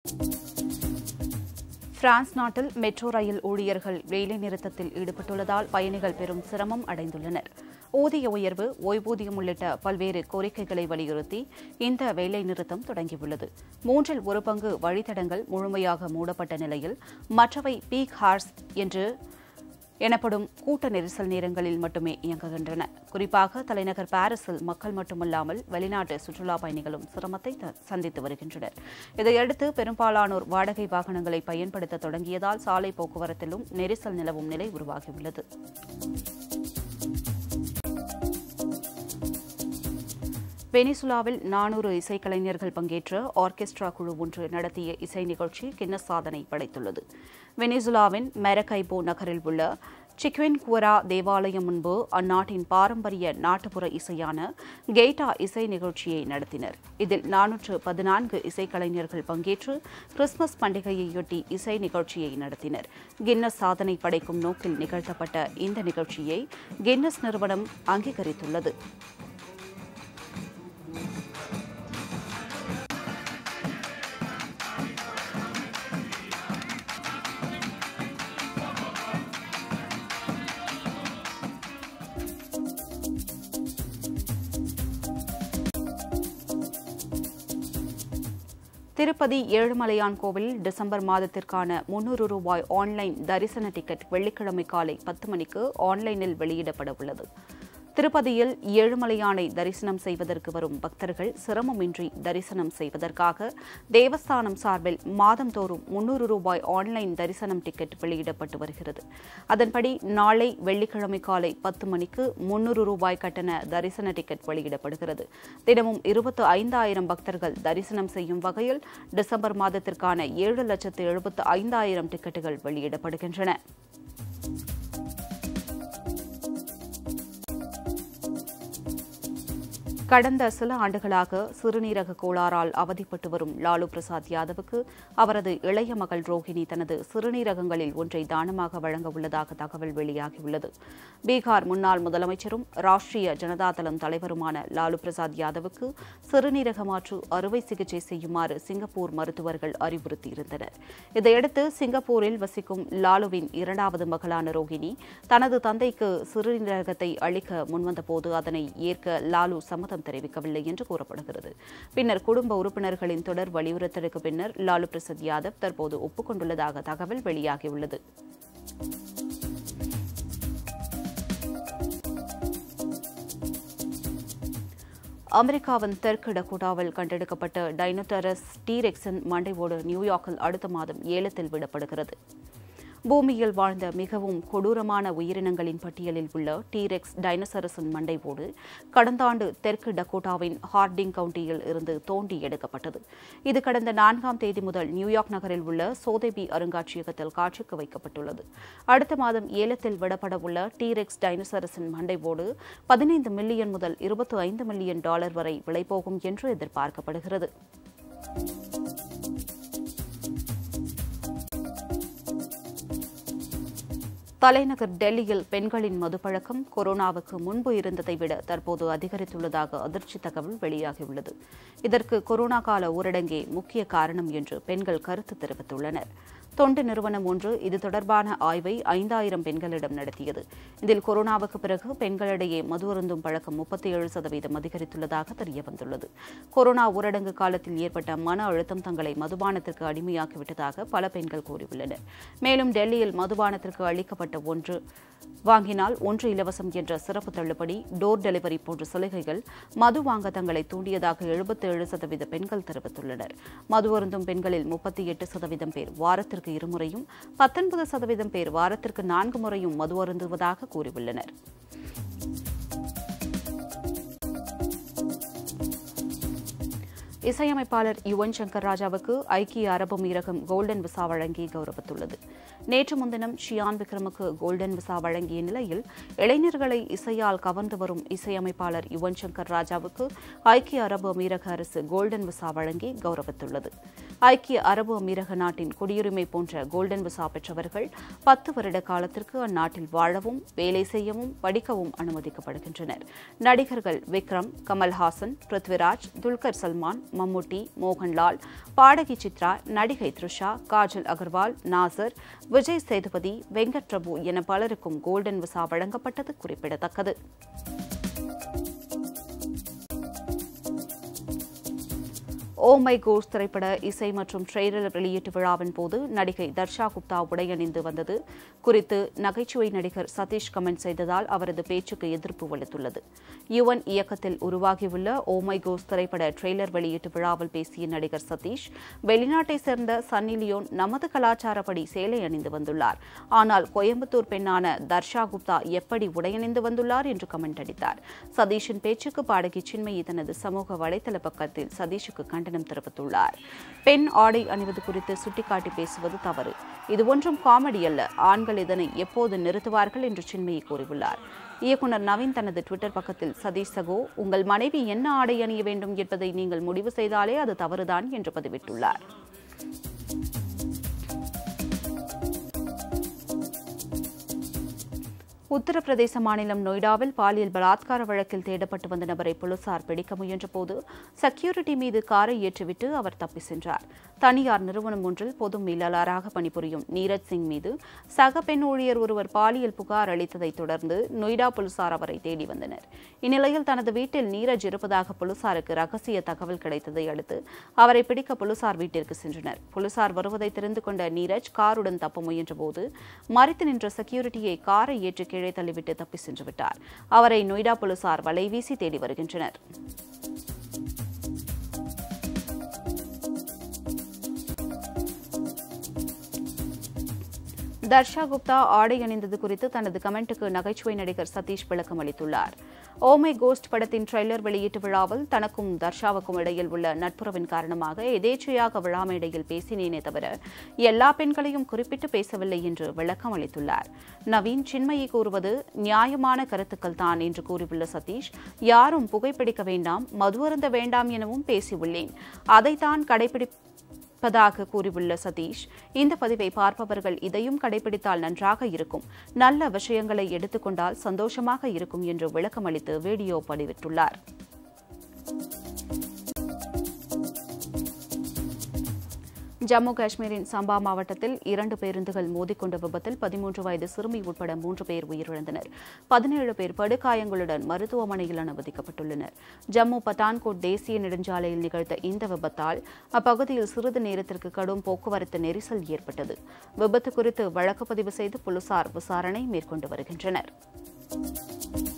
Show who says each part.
Speaker 1: France நாட்டில் metro rail ஊழியர்கள் வேலைநிறுத்தத்தில் ஈடுபட்டுள்ளதால் பயணிகள் பெரும் சிரமம் அடைந்துள்ளனர் ஊதிய உயர்வு ஓய்வூதியம் உள்ளிட்ட பல்வேறு கோரிக்கைகளை வலியுறுத்தி இந்த வேலைநிறுத்தம் தொடங்கியுள்ளது மூன்றில் ஒரு பங்கு வழித்தடங்கள் முழுமையாக மூடப்பட்ட நிலையில் மற்றவை பீக் ஹார்ஸ் என்று எனப்படும் கூட்ட நெரிசல் நேரங்களில் மட்டுமே இயங்குகின்றன குறிப்பாக தலைநகர் பாரிஸில் மக்கள் மட்டுமல்லாமல் வெளிநாட்டு சுற்றுலா பயணிகளும் சிரமத்தை த- சந்தித்து வருகின்றனர் இதையடுத்து பெரும்பாலானோர் வாடகை வாகனங்களை பயன்படுத்த தொடங்கியதால் சாலை போக்குவரத்திலும் நெரிசல் நிலவும் நிலை உருவாகியுள்ளது வெனிசுலாவில் நானூறு இசைக்கலைஞர்கள் பங்கேற்ற ஆர்கெஸ்ட்ரா குழு ஒன்று நடத்திய இசை நிகழ்ச்சி கின்னஸ் சாதனை படைத்துள்ளது வெனிசுலாவின் மெரகைபோ நகரில் உள்ள சிக்வென்குவரா தேவாலயம் முன்பு அந்நாட்டின் பாரம்பரிய நாட்டுப்புற இசையான கெய்டா இசை நிகழ்ச்சியை நடத்தினர் இதில் நானூற்று பதினான்கு இசைக்கலைஞர்கள் பங்கேற்று கிறிஸ்துமஸ் பண்டிகையையொட்டி இசை நிகழ்ச்சியை நடத்தினர் கின்னஸ் சாதனை படைக்கும் நோக்கில் நிகழ்த்தப்பட்ட இந்த நிகழ்ச்சியை கின்னஸ் நிறுவனம் அங்கீகரித்துள்ளது திருப்பதி ஏழுமலையான் கோவிலில் டிசம்பர் மாதத்திற்கான முன்னூறு ரூபாய் ஆன்லைன் தரிசன டிக்கெட் வெள்ளிக்கிழமை காலை பத்து மணிக்கு ஆன்லைனில் வெளியிடப்பட உள்ளது திருப்பதியில் ஏழுமலையானை தரிசனம் செய்வதற்கு வரும் பக்தர்கள் சிரமமின்றி தரிசனம் செய்வதற்காக தேவஸ்தானம் சார்பில் மாதந்தோறும் முன்னூறு ரூபாய் ஆன்லைன் தரிசனம் டிக்கெட் வெளியிடப்பட்டு வருகிறது அதன்படி நாளை வெள்ளிக்கிழமை காலை பத்து மணிக்கு முன்னூறு ரூபாய் கட்டண தரிசன டிக்கெட் வெளியிடப்படுகிறது தினமும் இருபத்து ஐந்தாயிரம் பக்தர்கள் தரிசனம் செய்யும் வகையில் டிசம்பர் மாதத்திற்கான ஏழு லட்சத்து எழுபத்து ஐந்தாயிரம் டிக்கெட்டுகள் வெளியிடப்படுகின்றன கடந்த சில ஆண்டுகளாக சிறுநீரக கோளாறால் அவதிப்பட்டு வரும் லாலு பிரசாத் யாதவுக்கு அவரது இளைய மகள் ரோஹிணி தனது சிறுநீரகங்களில் ஒன்றை தானமாக வழங்க உள்ளதாக தகவல் வெளியாகியுள்ளது பீகார் முன்னாள் முதலமைச்சரும் ராஷ்டிரிய ஜனதாதளம் தலைவருமான லாலு பிரசாத் யாதவுக்கு சிறுநீரக மாற்று அறுவை சிகிச்சை செய்யுமாறு சிங்கப்பூர் மருத்துவர்கள் அறிவுறுத்தியிருந்தனர் இதையடுத்து சிங்கப்பூரில் வசிக்கும் லாலுவின் இரண்டாவது மகளான ரோஹிணி தனது தந்தைக்கு சிறுநீரகத்தை அளிக்க முன்வந்தபோது அதனை ஏற்க லாலு சம்மதம் தெரிவிக்கவில்லை என்று கூறப்படுகிறது பின்னர் குடும்ப உறுப்பினர்களின் தொடர் வலியுறுத்தலுக்கு பின்னர் லாலு பிரசாத் யாதவ் தற்போது ஒப்புக்கொண்டுள்ளதாக தகவல் வெளியாகியுள்ளது அமெரிக்காவின் தெற்கு டகோட்டாவில் கண்டெடுக்கப்பட்ட டைனோட்டரஸ் டீரெக்ஸின் மண்டைவோடு நியூயார்க்கில் அடுத்த மாதம் ஏலத்தில் விடப்படுகிறது பூமியில் வாழ்ந்த மிகவும் கொடூரமான உயிரினங்களின் பட்டியலில் உள்ள டீரெக்ஸ் டைனோசரஸின் மண்டைவோடு கடந்த ஆண்டு தெற்கு டகோட்டாவின் ஹார்டிங் கவுண்டியில் இருந்து தோண்டி எடுக்கப்பட்டது இது கடந்த நான்காம் தேதி முதல் நியூயார்க் நகரில் உள்ள சோதேபி அருங்காட்சியகத்தில் காட்சிக்கு வைக்கப்பட்டுள்ளது அடுத்த மாதம் ஏலத்தில் விடப்பட உள்ள டீரெக்ஸ் டைனோசரஸின் மண்டைவோடு பதினைந்து மில்லியன் முதல் இருபத்தி ஐந்து மில்லியன் டாலர் வரை விலை போகும் என்று எதிர்பார்க்கப்படுகிறது தலைநகர் டெல்லியில் பெண்களின் மதுப்பழக்கம் கொரோனாவுக்கு முன்பு இருந்ததை விட தற்போது அதிகரித்துள்ளதாக அதிர்ச்சி தகவல் வெளியாகியுள்ளது இதற்கு கொரோனா கால ஊரடங்கே முக்கிய காரணம் என்று பெண்கள் கருத்து தெரிவித்துள்ளனர் தொண்டு நிறுவனம் ஒன்று இது தொடர்பான ஆய்வை ஐந்தாயிரம் பெண்களிடம் நடத்தியது இதில் கொரோனாவுக்கு பிறகு பெண்களிடையே மது அருந்தும் பழக்கம் முப்பத்தி ஏழு சதவீதம் அதிகரித்துள்ளதாக தெரியவந்துள்ளது கொரோனா ஊரடங்கு காலத்தில் ஏற்பட்ட மன அழுத்தம் தங்களை மதுபானத்திற்கு அடிமையாக்கிவிட்டதாக பல பெண்கள் கூறியுள்ளனர் மேலும் டெல்லியில் மதுபானத்திற்கு அளிக்கப்பட்ட ஒன்று வாங்கினால் ஒன்று இலவசம் என்ற சிறப்பு தள்ளுபடி டோர் டெலிவரி போன்ற சலுகைகள் மது வாங்க தங்களை தூண்டியதாக எழுபத்தேழு சதவீத பெண்கள் தெரிவித்துள்ளனர் மது அருந்தும் பெண்களில் முப்பத்தி எட்டு சதவீதம் பேர் வாரத்திற்கு இருமுறையும் பத்தொன்பது சதவீதம் பேர் வாரத்திற்கு நான்கு முறையும் மது அருந்துவதாக கூறியுள்ளனர் இசையமைப்பாளர் யுவன் சங்கர் ராஜாவுக்கு ஐக்கிய அரபு அமீரகம் கோல்டன் விசா வழங்கி கௌரவித்துள்ளது நேற்று முன்தினம் ஷியான் விக்ரமுக்கு கோல்டன் விசா வழங்கிய நிலையில் இளைஞர்களை இசையால் கவர்ந்து வரும் இசையமைப்பாளர் யுவன் சங்கர் ராஜாவுக்கு ஐக்கிய அரபு அமீரக அரசு கோல்டன் விசா வழங்கி கௌரவித்துள்ளது ஐக்கிய அரபு அமீரக நாட்டின் குடியுரிமை போன்ற கோல்டன் விசா பெற்றவர்கள் பத்து வருட காலத்திற்கு அந்நாட்டில் வாழவும் வேலை செய்யவும் படிக்கவும் அனுமதிக்கப்படுகின்றனர் நடிகர்கள் விக்ரம் கமல்ஹாசன் பிருத்விராஜ் துல்கர் சல்மான் மம்முட்டி மோகன்லால் பாடகி சித்ரா நடிகை த்ரிஷா காஜல் அகர்வால் நாசர் விஜய் சேதுபதி வெங்கட் பிரபு என பலருக்கும் கோல்டன் விசா வழங்கப்பட்டது குறிப்பிடத்தக்கது ஓ மை கோஸ் திரைப்பட இசை மற்றும் ட்ரெய்லர் வெளியீட்டு விழாவின் போது நடிகை தர்ஷா குப்தா உடையணிந்து வந்தது குறித்து நகைச்சுவை நடிகர் சதீஷ் கமெண்ட் செய்ததால் அவரது பேச்சுக்கு எதிர்ப்பு வலுத்துள்ளது யுவன் இயக்கத்தில் உருவாகியுள்ள ஓ மை கோஸ் திரைப்பட ட்ரெய்லர் வெளியீட்டு விழாவில் பேசிய நடிகர் சதீஷ் வெளிநாட்டை சேர்ந்த சன்னி லியோன் நமது கலாச்சாரப்படி சேலை அணிந்து வந்துள்ளார் ஆனால் கோயம்புத்தூர் பெண்ணான தர்ஷா குப்தா எப்படி உடையணிந்து வந்துள்ளார் என்று கமெண்ட் அடித்தார் சதீஷின் பேச்சுக்கு பாடகி சின்மயி தனது சமூக வலைதள பக்கத்தில் சதீஷுக்கு கண்டனம் தெரிவித்துள்ளார் பெண் ஆடை அணிவது குறித்து சுட்டிக்காட்டி பேசுவது தவறு இது ஒன்றும் காமெடி அல்ல ஆண்கள் இதனை எப்போது நிறுத்துவார்கள் என்று சின்மயி கூறியுள்ளார் இயக்குனர் நவீன் தனது டுவிட்டர் பக்கத்தில் சதீஷ் சகோ உங்கள் மனைவி என்ன ஆடை அணிய வேண்டும் என்பதை நீங்கள் முடிவு செய்தாலே அது தவறுதான் என்று பதிவிட்டுள்ளார் உத்தரப்பிரதேச மாநிலம் நொய்டாவில் பாலியல் பலாத்கார வழக்கில் தேடப்பட்டு வந்த நபரை போலீசார் பிடிக்க முயன்றபோது செக்யூரிட்டி மீது காரை ஏற்றிவிட்டு அவர் தப்பி சென்றார் தனியார் நிறுவனம் ஒன்றில் பொது மேலாளராக பணிபுரியும் நீரஜ் சிங் மீது சக பெண் ஊழியர் ஒருவர் பாலியல் புகார் அளித்ததைத் தொடர்ந்து நொய்டா போலீசார் அவரை தேடி வந்தனர் இந்நிலையில் தனது வீட்டில் நீரஜ் இருப்பதாக போலீசாருக்கு ரகசிய தகவல் கிடைத்ததை அடுத்து அவரை பிடிக்க போலீசார் வீட்டிற்கு சென்றனர் போலீசார் வருவதை தெரிந்து கொண்ட நீரஜ் காருடன் தப்ப முயன்றபோது மறித்து நின்ற செக்யூரிட்டியை காரை ஏற்றி கீழே தள்ளிவிட்டு தப்பி சென்று விட்டார் அவரை நொய்டா போலீசார் வலைவீசி தேடி வருகின்றனர் தர்ஷா குப்தா ஆடை அணிந்தது குறித்து தனது கமெண்ட்டுக்கு நகைச்சுவை நடிகர் சதீஷ் விளக்கம் அளித்துள்ளார் ஓமை கோஸ்ட் படத்தின் ட்ரெய்லர் வெளியீட்டு விழாவில் தனக்கும் தர்ஷாவுக்கும் இடையில் உள்ள நட்புறவின் காரணமாக எதேச்சையாக விழா மேடையில் பேசினேனே தவிர எல்லா பெண்களையும் குறிப்பிட்டு பேசவில்லை என்று விளக்கம் அளித்துள்ளார் நவீன் சின்மயி கூறுவது நியாயமான கருத்துக்கள் தான் என்று கூறியுள்ள சதீஷ் யாரும் புகைப்பிடிக்க வேண்டாம் மது அருந்த வேண்டாம் எனவும் பேசியுள்ளேன் அதைத்தான் கடைபிடி இருப்பதாக கூறியுள்ள சதீஷ் இந்த பதிவை பார்ப்பவர்கள் இதையும் கடைபிடித்தால் நன்றாக இருக்கும் நல்ல விஷயங்களை எடுத்துக்கொண்டால் சந்தோஷமாக இருக்கும் என்று விளக்கமளித்து வீடியோ பதிவிட்டுள்ளார் ஜம்மு காஷ்மீரின் சம்பா மாவட்டத்தில் இரண்டு பேருந்துகள் மோதிக்கொண்ட விபத்தில் பதிமூன்று வயது சிறுமி உட்பட மூன்று பேர் உயிரிழந்தனர் பதினேழு பேர் படுகாயங்களுடன் மருத்துவமனையில் அனுமதிக்கப்பட்டுள்ளனர் ஜம்மு பட்டான்கோட் தேசிய நெடுஞ்சாலையில் நிகழ்ந்த இந்த விபத்தால் அப்பகுதியில் சிறிது நேரத்திற்கு கடும் போக்குவரத்து நெரிசல் ஏற்பட்டது விபத்து குறித்து வழக்கு பதிவு செய்து போலீசார் விசாரணை மேற்கொண்டு வருகின்றனர்